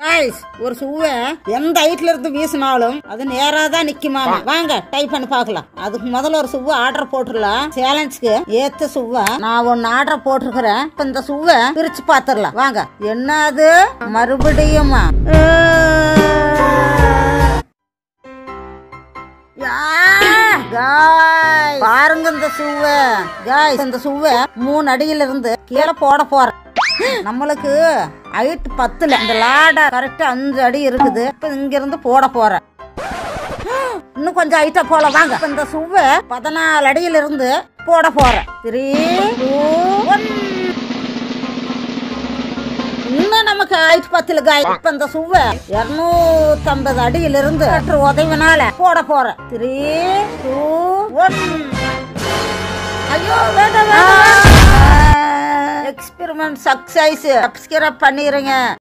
Guys, ஒரு சுவை எந்த ஹைட்ல இருந்து வீசினாலும் அது நேரா தான் நிக்குமா வாங்க ட்ரை பண்ணி பார்க்கலாம் அதுக்கு முதல்ல ஒரு சுவை ஆர்டர் போட்டுடலாம் சேலஞ்சுக்கு ஏத்த சுவை நான் ஒன்னு ஆர்டர் போட்டிருக்கிறேன் இப்ப இந்த சுவை பிரிச்சு பாத்துடலாம் வாங்க என்னது மறுபடியுமா யா! Guys, பாருங்க இந்த சுவை காய்ஸ் இந்த சுவை மூணு அடியில இருந்து கீழே போட போறேன் நம்மளுக்கு ஹைட் பத்துல இந்த லாடா கரெக்டா அஞ்சு அடி இருக்குது இப்ப இங்க இருந்து போட போறேன் இன்னும் கொஞ்சம் ஹைட்டா போல வாங்க இப்ப இந்த சுவை பதினாலு அடியில இருந்து போட போறேன் த்ரீ டூ ஒன் இன்னும் நமக்கு ஹைட் பத்துல காய் இப்ப இந்த சுவை இருநூத்தம்பது அடியில இருந்து சற்று உதவினால போட போறேன் த்ரீ டூ ஒன் ஐயோ வேண்டாம் எக்ஸ்பெரிமெண்ட் சக்சஸ் சப்ஸ்கிரைப் பண்ணிடுங்க